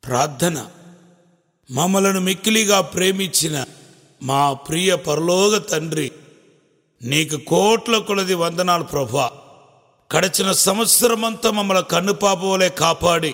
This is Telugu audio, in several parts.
ప్రార్థన మమ్మలను మిక్కిలిగా ప్రేమించిన మా ప్రియ పరలోక తండ్రి నీకు కోట్ల కొలది వందనాలు ప్రభా గడిచిన సంవత్సరమంతా మమ్మల్ని కన్నుపాపవలే కాపాడి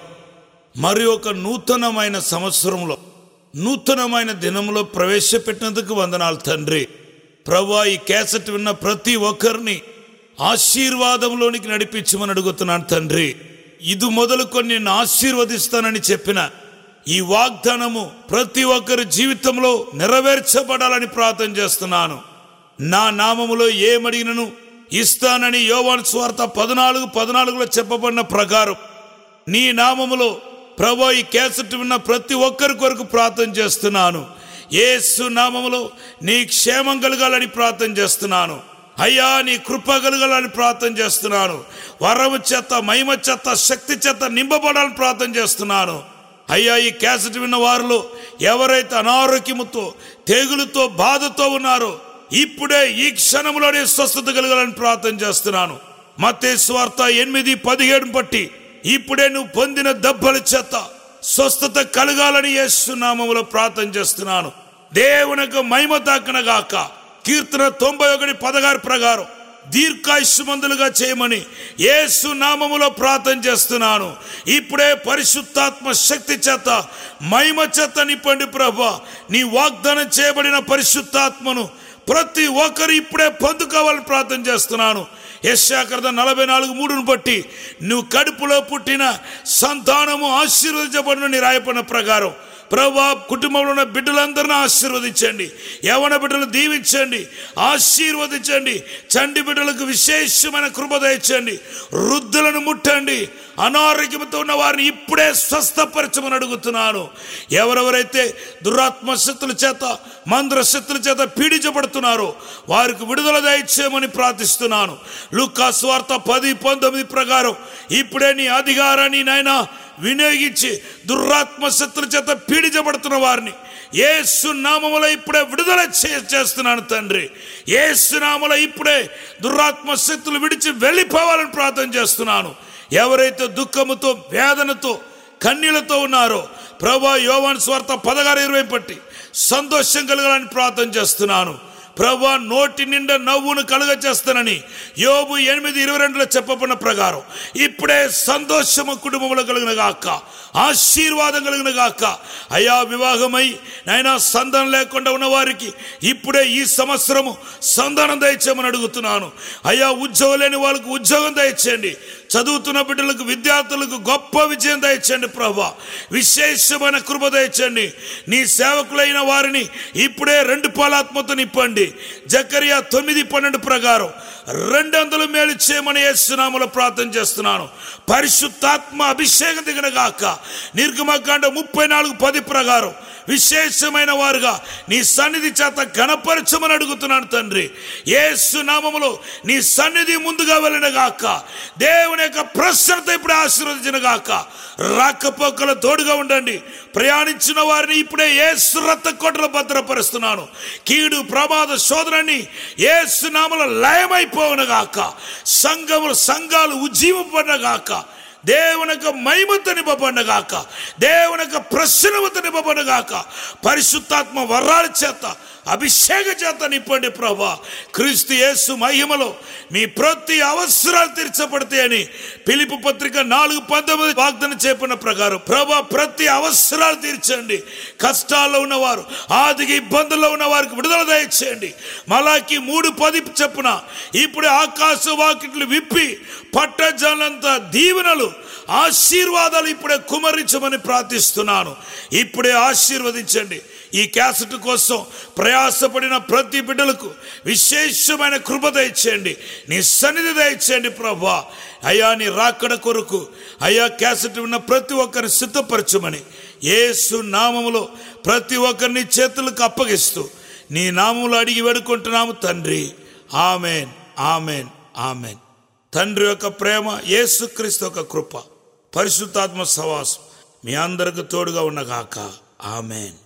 మరి ఒక నూతనమైన సంవత్సరంలో నూతనమైన దినంలో ప్రవేశపెట్టినందుకు వందనాలు తండ్రి ప్రభా ఈ క్యాసెట్ విన్న ప్రతి ఒక్కరిని ఆశీర్వాదంలోనికి నడిపించమని అడుగుతున్నాను తండ్రి ఇది మొదలుకొని నిన్ను ఆశీర్వదిస్తానని చెప్పిన ఈ వాగ్దానము ప్రతి ఒక్కరి జీవితంలో నెరవేర్చబడాలని ప్రార్థన చేస్తున్నాను నా నామములో ఏమడిగినను ఇస్తానని యోవాన్ స్వార్థ పద్నాలుగు పద్నాలుగులో చెప్పబడిన ప్రకారం నీ నామములో ప్రభా ఈ క్యాసెట్ విన్న ప్రతి ఒక్కరి కొరకు ప్రార్థన చేస్తున్నాను యేసు నామములో నీ క్షేమం కలగాలని ప్రార్థన చేస్తున్నాను అయ్యా నీ కృప కలగాలని ప్రార్థన చేస్తున్నాను వరము చేత మహిమ చేత శక్తి చేత నింపబడాలని ప్రార్థన చేస్తున్నాను అయ్యా ఈ క్యాసెట్ విన్న వారిలో ఎవరైతే అనారోగ్యముతో తెగులుతో బాధతో ఉన్నారో ఇప్పుడే ఈ క్షణంలోనే స్వస్థత కలగాలని ప్రార్థన చేస్తున్నాను మతే స్వార్థ ఎనిమిది పదిహేడు బట్టి ఇప్పుడే నువ్వు పొందిన దెబ్బల చేత స్వస్థత కలగాలని యేసునామములో ప్రార్థన చేస్తున్నాను దేవునకు మహిమ దాకనగాక కీర్తన తొంభై ఒకటి పదహారు ప్రకారం దీర్ఘాయుష్మందులుగా చేయమని యేసు నామములో ప్రార్థన చేస్తున్నాను ఇప్పుడే పరిశుద్ధాత్మ శక్తి చేత మహిమ చేత నింపండి ప్రభా నీ వాగ్దానం చేయబడిన పరిశుద్ధాత్మను ప్రతి ఒక్కరు ఇప్పుడే పొందుకోవాలని ప్రార్థన చేస్తున్నాను యశాకరద నలభై నాలుగు మూడును బట్టి నువ్వు కడుపులో పుట్టిన సంతానము ఆశీర్వదించబడిన నీ రాయపడిన ప్రకారం ప్రభా కుటుంబంలో ఉన్న బిడ్డలందరినీ ఆశీర్వదించండి యవన బిడ్డలు దీవించండి ఆశీర్వదించండి చండి బిడ్డలకు విశేషమైన కృప దయచండి వృద్ధులను ముట్టండి అనారోగ్యంతో ఉన్న వారిని ఇప్పుడే స్వస్థపరచమని అడుగుతున్నాను ఎవరెవరైతే దురాత్మ శక్తుల చేత మంద్ర శక్తుల చేత పీడించబడుతున్నారో వారికి విడుదల దయచేయమని ప్రార్థిస్తున్నాను లుకా స్వార్థ పది పంతొమ్మిది ప్రకారం ఇప్పుడే నీ అధికారాన్ని నాయనా వినియోగించి దురాత్మ శత్రు చేత పీడించబడుతున్న వారిని ఏసు నామములో ఇప్పుడే విడుదల చే- చేస్తున్నాను తండ్రి ఏసు నామములో ఇప్పుడే దురాత్మ శక్తులు విడిచి వెళ్ళిపోవాలని ప్రార్థన చేస్తున్నాను ఎవరైతే దుఃఖముతో వేదనతో కన్నీళ్లతో ఉన్నారో ప్రభా యోవాన్ స్వార్థ పదహారు ఇరవై పట్టి సంతోషం కలగాలని ప్రార్థన చేస్తున్నాను ప్రభా నోటి నిండా నవ్వును కలుగ చేస్తానని యోబు ఎనిమిది ఇరవై రెండులో చెప్పబడిన ప్రకారం ఇప్పుడే సంతోషము కుటుంబంలో కలిగిన గాక ఆశీర్వాదం కలిగిన గాక అయా వివాహమై నైనా సంతానం లేకుండా ఉన్న వారికి ఇప్పుడే ఈ సంవత్సరము సంతానం దయచేయమని అడుగుతున్నాను అయ్యా ఉద్యోగం లేని వాళ్ళకు ఉద్యోగం దయచేయండి చదువుతున్న బిడ్డలకు విద్యార్థులకు గొప్ప విజయం దయచండి ప్రభా విశేషమైన కృప దయచండి నీ సేవకులైన వారిని ఇప్పుడే రెండు పాలాత్మతో నింపండి జకరియా తొమ్మిది పన్నెండు ప్రకారం రెండు వందలు మేలు చేయమని యేసునామలో ప్రార్థన చేస్తున్నాను పరిశుద్ధాత్మ అభిషేకం దిగిన గాక నిర్గమకాండ ముప్పై నాలుగు పది ప్రకారం విశేషమైన వారుగా నీ సన్నిధి చేత గణపరచమని అడుగుతున్నాను తండ్రి యేసు నామములో నీ సన్నిధి ముందుగా వెళ్ళిన గాక దేవుని యొక్క ప్రసన్నత ఇప్పుడు ఆశీర్వదించిన గాక రాకపోకల తోడుగా ఉండండి ప్రయాణించిన వారిని ఇప్పుడే ఏసు రక్త కోటలో భద్రపరుస్తున్నాను కీడు ప్రమాద శోధనని ఏసు నామలో లయమైపోవునగాక సంఘములు సంఘాలు ఉజ్జీవపడినగాక దేవునక మహిమత నింపబడినగాక దేవునక ప్రసన్నత నింపబడినగాక పరిశుద్ధాత్మ వరాల చేత అభిషేక చేత నింపండి ప్రభా క్రీస్తు యేసు మహిమలో మీ ప్రతి అవసరాలు తీర్చబడతాయని పిలుపు పత్రిక నాలుగు పంతొమ్మిది వాగ్దానం చెప్పిన ప్రకారం ప్రభా ప్రతి అవసరాలు తీర్చండి కష్టాల్లో ఉన్నవారు ఆదికి ఇబ్బందుల్లో ఉన్న వారికి విడుదల దయచేయండి మలాకి మూడు పది చెప్పున ఇప్పుడు ఆకాశ వాకిట్లు విప్పి పట్టజాలంత దీవెనలు ఆశీర్వాదాలు ఇప్పుడే కుమరించమని ప్రార్థిస్తున్నాను ఇప్పుడే ఆశీర్వదించండి ఈ క్యాసెట్ కోసం ప్రయాసపడిన ప్రతి బిడ్డలకు విశేషమైన కృప దయచేయండి నీ సన్నిధి దయచేయండి ప్రభా అయ్యా నీ రాకడ కొరకు అయ్యా క్యాసెట్ ఉన్న ప్రతి ఒక్కరిని సిద్ధపరచమని యేసు నామములో ప్రతి ఒక్కరిని చేతులకు అప్పగిస్తూ నీ నామములో అడిగి వేడుకుంటున్నాము తండ్రి ఆమెన్ ఆమెన్ ఆమెన్ తండ్రి యొక్క ప్రేమ యేసుక్రీస్తు యొక్క కృప పరిశుద్ధాత్మ సవాసం మీ అందరికి తోడుగా ఉన్నగాక ఆమెన్